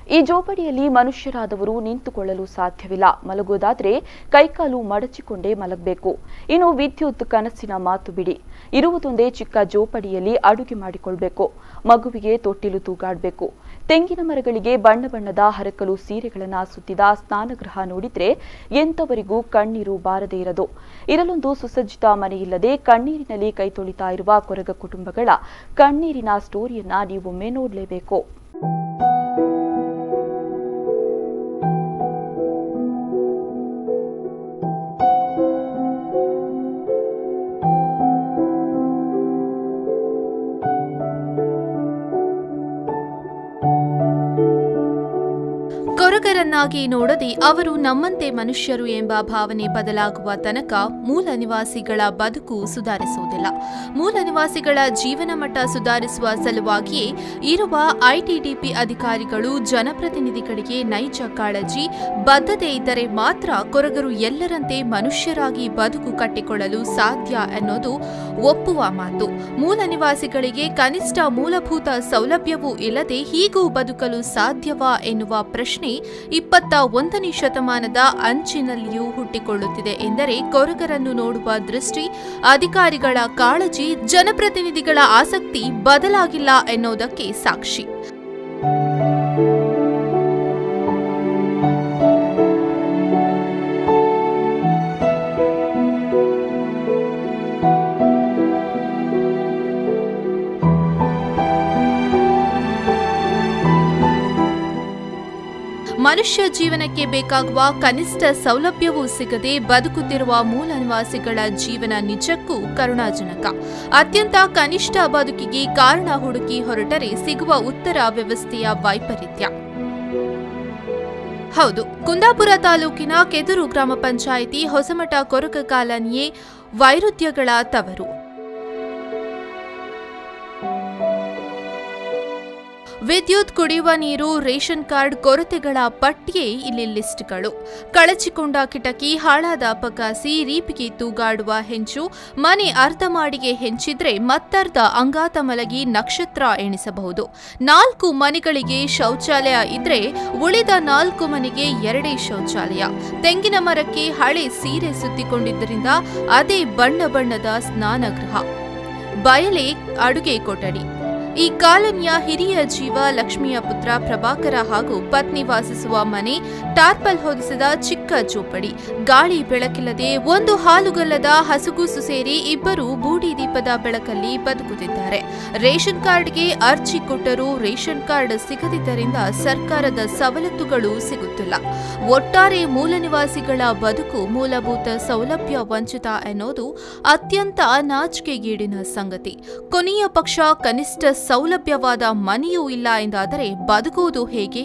ಈ ಜೋಪಡಿಯಲ್ಲಿ ಮನುಷ್ಯರಾದವರು ನಿಂತುಕೊಳ್ಳಲು ಸಾಧ್ಯವಿಲ್ಲ ಮಲಗೋದಾದ್ರೆ ಕೈಕಾಲು ಮಡಚಿಕೊಂಡೇ ಮಲಗಬೇಕು ಇನ್ನು ವಿದ್ಯುತ್ ಕನಸಿನ ಮಾತು ಬಿಡಿ ಇರುವುದೊಂದೇ ಚಿಕ್ಕ ಜೋಪಡಿಯಲ್ಲಿ ಅಡುಗೆ ಮಾಡಿಕೊಳ್ಬೇಕು ಮಗುವಿಗೆ ತೊಟ್ಟಿಲು ತೂಗಾಡಬೇಕು ತೆಂಗಿನ ಮರಗಳಿಗೆ ಬಣ್ಣ ಬಣ್ಣದ ಹರಕಲು ಸೀರೆಗಳನ್ನ ಸುತ್ತಿದ ಸ್ನಾನಗೃಹ ನೋಡಿದ್ರೆ ಎಂತವರಿಗೂ ಕಣ್ಣೀರು ಬಾರದೇ ಇರದು ಇರಲೊಂದು ಸುಸಜ್ಜಿತ ಮನೆಯಿಲ್ಲದೆ ಕಣ್ಣೀರಿನಲ್ಲಿ ಕೈ ತೊಳಿತಾ ಇರುವ ಕೊರಗ ಕುಟುಂಬಗಳ ಕಣ್ಣೀರಿನ ಸ್ಟೋರಿಯನ್ನ ನೀವೊಮ್ಮೆ ನೋಡಲೇಬೇಕು ಕೊರಗರನ್ನಾಗಿ ನೋಡದೆ ಅವರು ನಮ್ಮಂತೆ ಮನುಷ್ಯರು ಎಂಬ ಭಾವನೆ ಬದಲಾಗುವ ತನಕ ಮೂಲ ನಿವಾಸಿಗಳ ಬದುಕು ಸುಧಾರಿಸುವುದಿಲ್ಲ ಮೂಲ ನಿವಾಸಿಗಳ ಜೀವನ ಮಟ್ಟ ಸುಧಾರಿಸುವ ಸಲುವಾಗಿಯೇ ಇರುವ ಐಟಿಡಿಪಿ ಅಧಿಕಾರಿಗಳು ಜನಪ್ರತಿನಿಧಿಗಳಿಗೆ ನೈಜ ಕಾಳಜಿ ಬದ್ಧತೆ ಇದ್ದರೆ ಮಾತ್ರ ಕೊರಗರು ಎಲ್ಲರಂತೆ ಮನುಷ್ಯರಾಗಿ ಬದುಕು ಕಟ್ಟಿಕೊಳ್ಳಲು ಸಾಧ್ಯ ಅನ್ನೋದು ಒಪ್ಪುವ ಮಾತು ಮೂಲ ನಿವಾಸಿಗಳಿಗೆ ಕನಿಷ್ಠ ಮೂಲಭೂತ ಸೌಲಭ್ಯವೂ ಇಲ್ಲದೆ ಹೀಗೂ ಬದುಕಲು ಸಾಧ್ಯವಾ ಎನ್ನುವ ಪ್ರಶ್ನೆ ಇಪ್ಪತ್ತ ಒಂದನೇ ಶತಮಾನದ ಅಂಚಿನಲ್ಲಿಯೂ ಹುಟ್ಟಿಕೊಳ್ಳುತ್ತಿದೆ ಎಂದರೆ ಕೊರಗರನ್ನು ನೋಡುವ ದೃಷ್ಟಿ ಅಧಿಕಾರಿಗಳ ಕಾಳಜಿ ಜನಪ್ರತಿನಿಧಿಗಳ ಆಸಕ್ತಿ ಬದಲಾಗಿಲ್ಲ ಎನ್ನುವುದಕ್ಕೆ ಸಾಕ್ಷಿ ಮನುಷ್ಯ ಜೀವನಕ್ಕೆ ಬೇಕಾಗುವ ಕನಿಷ್ಠ ಸೌಲಭ್ಯವೂ ಸಿಗದೆ ಬದುಕುತ್ತಿರುವ ಮೂಲ ನಿವಾಸಿಗಳ ಜೀವನ ನಿಜಕ್ಕೂ ಕರುಣಾಜನಕ ಅತ್ಯಂತ ಕನಿಷ್ಠ ಬದುಕಿಗೆ ಕಾರಣ ಹುಡುಕಿ ಹೊರಟರೆ ಸಿಗುವ ಉತ್ತರ ವ್ಯವಸ್ಥೆಯ ವೈಪರೀತ್ಯ ಹೌದು ಕುಂದಾಪುರ ತಾಲೂಕಿನ ಕೆದೂರು ಗ್ರಾಮ ಪಂಚಾಯಿತಿ ಹೊಸಮಠ ಕೊರಕ ಕಾಲನಿಯೇ ವೈರುಧ್ಯಗಳ ತವರು ವಿದ್ಯುತ್ ಕುಡಿಯುವ ನೀರು ರೇಷನ್ ಕಾರ್ಡ್ ಕೊರತೆಗಳ ಪಟ್ಟಿಯೇ ಇಲ್ಲಿ ಲಿಸ್ಟ್ಗಳು ಕಳಚಿಕೊಂಡ ಕಿಟಕಿ ಹಾಳಾದ ಪಕಾಸಿ ರೀಪಿಗೆ ತೂಗಾಡುವ ಹೆಂಚು ಮನೆ ಅರ್ಧ ಮಾಡಿಗೆ ಹೆಂಚಿದ್ರೆ ಮತ್ತರ್ಧ ಅಂಗಾತ ಮಲಗಿ ನಕ್ಷತ್ರ ಎಣಿಸಬಹುದು ನಾಲ್ಕು ಮನೆಗಳಿಗೆ ಶೌಚಾಲಯ ಇದ್ರೆ ಉಳಿದ ನಾಲ್ಕು ಮನೆಗೆ ಎರಡೇ ಶೌಚಾಲಯ ತೆಂಗಿನ ಮರಕ್ಕೆ ಹಳೆ ಸೀರೆ ಸುತ್ತಿಕೊಂಡಿದ್ದರಿಂದ ಅದೇ ಬಣ್ಣ ಬಣ್ಣದ ಸ್ನಾನಗೃಹ ಬಯಲೆ ಅಡುಗೆ ಕೊಠಡಿ ಈ ಕಾಲನಿಯ ಹಿರಿಯ ಜೀವ ಲಕ್ಷ್ಮಿಯ ಪುತ್ರ ಪ್ರಭಾಕರ ಹಾಗೂ ಪತ್ನಿ ವಾಸಿಸುವ ಮನೆ ಟಾರ್ಪಲ್ ಹೊದಿಸಿದ ಚಿಕ್ಕ ಚೋಪಡಿ ಗಾಳಿ ಬೆಳಕಿಲ್ಲದೆ ಒಂದು ಹಾಲುಗಲ್ಲದ ಹಸುಗೂಸು ಸೇರಿ ಇಬ್ಬರು ಬೂಡಿ ದೀಪದ ಬೆಳಕಲ್ಲಿ ಬದುಕುತ್ತಿದ್ದಾರೆ ರೇಷನ್ ಕಾರ್ಡ್ಗೆ ಅರ್ಜಿ ಕೊಟ್ಟರೂ ರೇಷನ್ ಕಾರ್ಡ್ ಸಿಗದಿದ್ದರಿಂದ ಸರ್ಕಾರದ ಸವಲತ್ತುಗಳು ಸಿಗುತ್ತಿಲ್ಲ ಒಟ್ಟಾರೆ ಮೂಲ ನಿವಾಸಿಗಳ ಬದುಕು ಮೂಲಭೂತ ಸೌಲಭ್ಯ ವಂಚಿತ ಎನ್ನುವುದು ಅತ್ಯಂತ ನಾಚಿಕೆಗೇಡಿನ ಸಂಗತಿ ಕೊನೆಯ ಪಕ್ಷ ಕನಿಷ್ಠ ಸೌಲಭ್ಯವಾದ ಮನೆಯೂ ಇಲ್ಲ ಎಂದಾದರೆ ಬದುಕುವುದು ಹೇಗೆ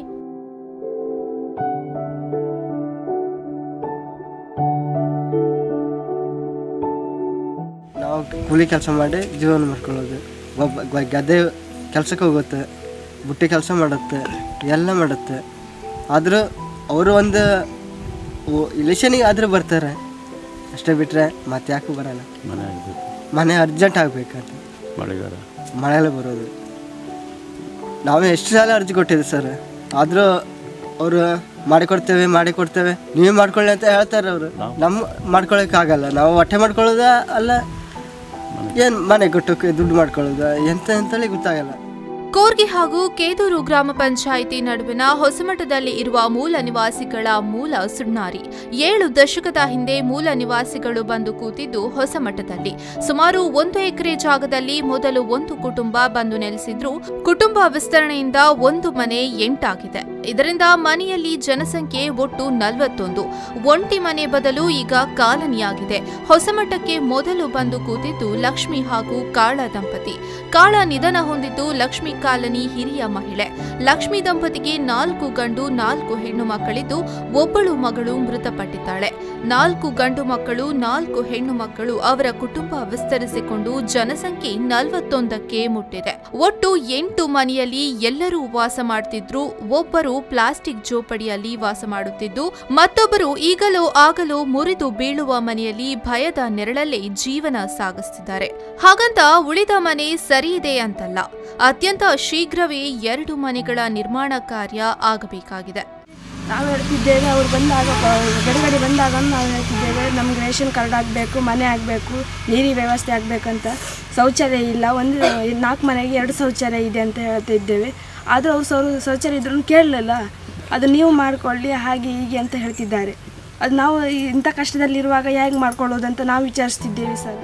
ನಾವು ಕೂಲಿ ಕೆಲಸ ಮಾಡಿ ಜೀವನ ಮಾಡ್ಕೊಳ್ಳೋದು ಒಬ್ಬ ಗ- ಗದ್ದೆ ಕೆಲಸಕ್ಕೆ ಹೋಗುತ್ತೆ ಬುಟ್ಟಿ ಕೆಲಸ ಮಾಡುತ್ತೆ ಎಲ್ಲ ಮಾಡುತ್ತೆ ಆದರೂ ಅವರು ಒಂದು ಇಲೆಕ್ಷನಿಗೆ ಆದರೂ ಬರ್ತಾರೆ ಅಷ್ಟೇ ಬಿಟ್ಟರೆ ಮತ್ತೆ ಯಾಕೆ ಬರಲ್ಲ ಮನೆ ಆಗಬೇಕು ಮನೆ ಅರ್ಜೆಂಟ್ ಆಗಬೇಕಂತ ಮಳೆಗಾಲ ಮಳೆಯಲ್ಲೇ ಬರೋದು ನಾವೇ ಎಷ್ಟು ಸಲ ಅರ್ಜಿ ಕೊಟ್ಟಿದ್ದೀವಿ ಸರ್ ಆದರೂ ಅವರು ಮಾಡಿಕೊಡ್ತೇವೆ ಮಾಡಿಕೊಡ್ತೇವೆ ನೀವೇ ಮಾಡ್ಕೊಳ್ಳಿ ಅಂತ ಹೇಳ್ತಾರೆ ಅವರು ನಮ್ಮ ಮಾಡ್ಕೊಳಕ್ಕಾಗಲ್ಲ ನಾವು ಹೊಟ್ಟೆ ಮಾಡ್ಕೊಳ್ಳೋದ ಅಲ್ಲ ಏನು ಮನೆ ಕೊಟ್ಟಕ್ಕೆ ದುಡ್ಡು ಮಾಡ್ಕೊಳ್ಳೋದ ಎಂತ ಅಂತೇಳಿ ಗೊತ್ತಾಗಲ್ಲ ಕೋರ್ಗಿ ಹಾಗೂ ಕೇದೂರು ಗ್ರಾಮ ಪಂಚಾಯಿತಿ ನಡುವಿನ ಹೊಸಮಠದಲ್ಲಿ ಇರುವ ಮೂಲ ನಿವಾಸಿಗಳ ಮೂಲ ಸುಣ್ಣಾರಿ ಏಳು ದಶಕದ ಹಿಂದೆ ಮೂಲ ನಿವಾಸಿಗಳು ಬಂದು ಕೂತಿದ್ದು ಹೊಸಮಠದಲ್ಲಿ ಸುಮಾರು ಒಂದು ಎಕರೆ ಜಾಗದಲ್ಲಿ ಮೊದಲು ಒಂದು ಕುಟುಂಬ ಬಂದು ನೆಲೆಸಿದ್ರು ಕುಟುಂಬ ವಿಸ್ತರಣೆಯಿಂದ ಒಂದು ಮನೆ ಎಂಟಾಗಿದೆ ಇದರಿಂದ ಮನೆಯಲ್ಲಿ ಜನಸಂಖ್ಯೆ ಒಟ್ಟು ನಲವತ್ತೊಂದು ಒಂಟಿ ಮನೆ ಬದಲು ಈಗ ಕಾಲನಿಯಾಗಿದೆ ಹೊಸಮಠಕ್ಕೆ ಮೊದಲು ಬಂದು ಕೂತಿದ್ದು ಲಕ್ಷ್ಮಿ ಹಾಗೂ ಕಾಳ ದಂಪತಿ ಕಾಳ ನಿಧನ ಹೊಂದಿದ್ದು ಲಕ್ಷ್ಮಿ ಕಾಲನಿ ಹಿರಿಯ ಮಹಿಳೆ ಲಕ್ಷ್ಮಿ ದಂಪತಿಗೆ ನಾಲ್ಕು ಗಂಡು ನಾಲ್ಕು ಹೆಣ್ಣು ಮಕ್ಕಳಿದ್ದು ಒಬ್ಬಳು ಮಗಳು ಮೃತಪಟ್ಟಿದ್ದಾಳೆ ನಾಲ್ಕು ಗಂಡು ಮಕ್ಕಳು ನಾಲ್ಕು ಹೆಣ್ಣು ಮಕ್ಕಳು ಅವರ ಕುಟುಂಬ ವಿಸ್ತರಿಸಿಕೊಂಡು ಜನಸಂಖ್ಯೆ ನಲವತ್ತೊಂದಕ್ಕೆ ಮುಟ್ಟಿದೆ ಒಟ್ಟು ಎಂಟು ಮನೆಯಲ್ಲಿ ಎಲ್ಲರೂ ವಾಸ ಮಾಡ್ತಿದ್ರು ಒಬ್ಬರು ಪ್ಲಾಸ್ಟಿಕ್ ಜೋಪಡಿಯಲ್ಲಿ ವಾಸ ಮಾಡುತ್ತಿದ್ದು ಮತ್ತೊಬ್ಬರು ಈಗಲೋ ಆಗಲೋ ಮುರಿದು ಬೀಳುವ ಮನೆಯಲ್ಲಿ ಭಯದ ನೆರಳಲ್ಲೇ ಜೀವನ ಸಾಗಿಸುತ್ತಿದ್ದಾರೆ ಹಾಗಂತ ಉಳಿದ ಮನೆ ಸರಿಯಿದೆ ಅಂತಲ್ಲ ಅತ್ಯಂತ ಇದರಿಂದ ಶೀಘ್ರವೇ ಎರಡು ಮನೆಗಳ ನಿರ್ಮಾಣ ಕಾರ್ಯ ಆಗಬೇಕಾಗಿದೆ ನಾವು ಹೇಳ್ತಿದ್ದೇವೆ ಅವ್ರು ಬಂದಾಗ ಗಡಿಗಡಿ ಬಂದಾಗ ನಾವು ಹೇಳ್ತಿದ್ದೇವೆ ನಮ್ಗೆ ರೇಷನ್ ಕಾರ್ಡ್ ಆಗಬೇಕು ಮನೆ ಆಗಬೇಕು ನೀರಿನ ವ್ಯವಸ್ಥೆ ಆಗಬೇಕಂತ ಶೌಚಾಲಯ ಇಲ್ಲ ಒಂದು ನಾಲ್ಕು ಮನೆಗೆ ಎರಡು ಶೌಚಾಲಯ ಇದೆ ಅಂತ ಹೇಳ್ತಾ ಇದ್ದೇವೆ ಆದರೂ ಅವ್ರು ಶೌ ಶೌಚಾಲಯ ಇದ್ರೂ ಕೇಳಲಿಲ್ಲ ಅದು ನೀವು ಮಾಡಿಕೊಳ್ಳಿ ಹಾಗೆ ಹೀಗೆ ಅಂತ ಹೇಳ್ತಿದ್ದಾರೆ ಅದು ನಾವು ಇಂಥ ಕಷ್ಟದಲ್ಲಿರುವಾಗ ಹೇಗೆ ಮಾಡ್ಕೊಳ್ಳೋದಂತ ನಾವು ವಿಚಾರಿಸ್ತಿದ್ದೇವೆ ಸರ್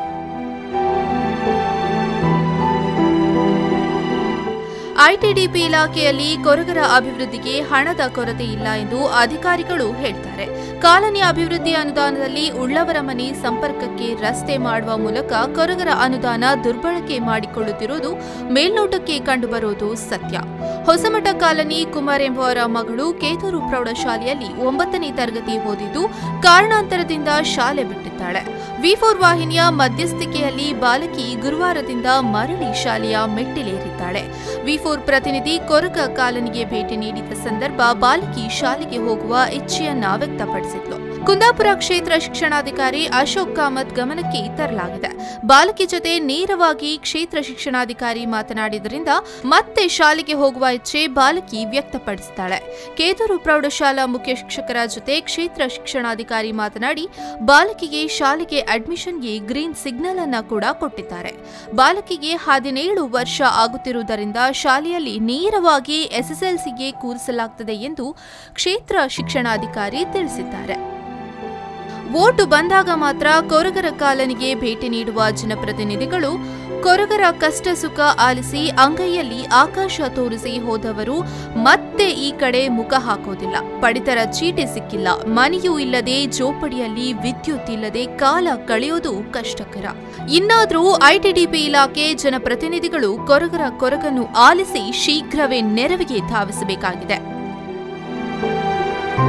ಐಟಿಡಿಪಿ ಇಲಾಖೆಯಲ್ಲಿ ಕೊರಗರ ಅಭಿವೃದ್ಧಿಗೆ ಹಣದ ಕೊರತೆ ಇಲ್ಲ ಎಂದು ಅಧಿಕಾರಿಗಳು ಹೇಳ್ತಾರೆ ಕಾಲನಿ ಅಭಿವೃದ್ಧಿ ಅನುದಾನದಲ್ಲಿ ಉಳ್ಳವರ ಮನೆ ಸಂಪರ್ಕಕ್ಕೆ ರಸ್ತೆ ಮಾಡುವ ಮೂಲಕ ಕೊರಗರ ಅನುದಾನ ದುರ್ಬಳಕೆ ಮಾಡಿಕೊಳ್ಳುತ್ತಿರುವುದು ಮೇಲ್ನೋಟಕ್ಕೆ ಕಂಡುಬರುವುದು ಸತ್ಯ ಹೊಸಮಠ ಕಾಲನಿ ಕುಮಾರ್ ಎಂಬುವರ ಮಗಳು ಕೇತೂರು ಪ್ರೌಢಶಾಲೆಯಲ್ಲಿ ಒಂಬತ್ತನೇ ತರಗತಿ ಓದಿದ್ದು ಕಾರಣಾಂತರದಿಂದ ಶಾಲೆ ಬಿಟ್ಟಿದ್ದಾಳೆ ವಿ ಫೋರ್ ವಾಹಿನಿಯ ಮಧ್ಯಸ್ಥಿಕೆಯಲ್ಲಿ ಬಾಲಕಿ ಗುರುವಾರದಿಂದ ಮರಳಿ ಶಾಲೆಯ ಮೆಟ್ಟಿಲೇರಿದ್ದಾಳೆ ವಿ ಫೋರ್ ಪ್ರತಿನಿಧಿ ಕೊರಗ ಕಾಲನಿಗೆ ಭೇಟಿ ನೀಡಿದ ಸಂದರ್ಭ ಬಾಲಕಿ ಶಾಲೆಗೆ ಹೋಗುವ ಇಚ್ಛೆಯನ್ನ ವ್ಯಕ್ತಪಡಿಸಿದ್ಲು ಕುಂದಾಪುರ ಕ್ಷೇತ್ರ ಶಿಕ್ಷಣಾಧಿಕಾರಿ ಅಶೋಕ್ ಕಾಮತ್ ಗಮನಕ್ಕೆ ತರಲಾಗಿದೆ ಬಾಲಕಿ ಜೊತೆ ನೇರವಾಗಿ ಕ್ಷೇತ್ರ ಶಿಕ್ಷಣಾಧಿಕಾರಿ ಮಾತನಾಡಿದ್ರಿಂದ ಮತ್ತೆ ಶಾಲೆಗೆ ಹೋಗುವ ಇಚ್ಛೆ ಬಾಲಕಿ ವ್ಯಕ್ತಪಡಿಸಿದ್ದಾಳೆ ಕೇದೂರು ಪ್ರೌಢಶಾಲಾ ಮುಖ್ಯ ಶಿಕ್ಷಕರ ಜೊತೆ ಕ್ಷೇತ್ರ ಶಿಕ್ಷಣಾಧಿಕಾರಿ ಮಾತನಾಡಿ ಬಾಲಕಿಗೆ ಶಾಲೆಗೆ ಅಡ್ಮಿಷನ್ಗೆ ಗ್ರೀನ್ ಸಿಗ್ನಲ್ ಅನ್ನ ಕೂಡ ಕೊಟ್ಟಿದ್ದಾರೆ ಬಾಲಕಿಗೆ ಹದಿನೇಳು ವರ್ಷ ಆಗುತ್ತಿರುವುದರಿಂದ ಶಾಲೆಯಲ್ಲಿ ನೇರವಾಗಿ ಎಸ್ಎಸ್ಎಲ್ಸಿಗೆ ಕೂರಿಸಲಾಗುತ್ತದೆ ಎಂದು ಕ್ಷೇತ್ರ ಶಿಕ್ಷಣಾಧಿಕಾರಿ ತಿಳಿಸಿದ್ದಾರೆ ವೋಟು ಬಂದಾಗ ಮಾತ್ರ ಕೊರಗರ ಕಾಲನಿಗೆ ಭೇಟಿ ನೀಡುವ ಜನಪ್ರತಿನಿಧಿಗಳು ಕೊರಗರ ಕಷ್ಟ ಸುಖ ಆಲಿಸಿ ಅಂಗೈಯಲ್ಲಿ ಆಕಾಶ ತೋರಿಸಿ ಹೋದವರು ಮತ್ತೆ ಈ ಕಡೆ ಮುಖ ಹಾಕೋದಿಲ್ಲ ಪಡಿತರ ಚೀಟಿ ಸಿಕ್ಕಿಲ್ಲ ಮನೆಯೂ ಇಲ್ಲದೆ ಜೋಪಡಿಯಲ್ಲಿ ವಿದ್ಯುತ್ ಇಲ್ಲದೆ ಕಾಲ ಕಳೆಯೋದು ಕಷ್ಟಕರ ಇನ್ನಾದರೂ ಐಟಿಡಿಪಿ ಇಲಾಖೆ ಜನಪ್ರತಿನಿಧಿಗಳು ಕೊರಗರ ಕೊರಗನ್ನು ಆಲಿಸಿ ಶೀಘ್ರವೇ ನೆರವಿಗೆ ಧಾವಿಸಬೇಕಾಗಿದೆ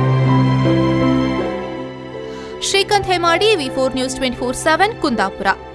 Srikanth Hemadi V four news twenty four seven Kundapura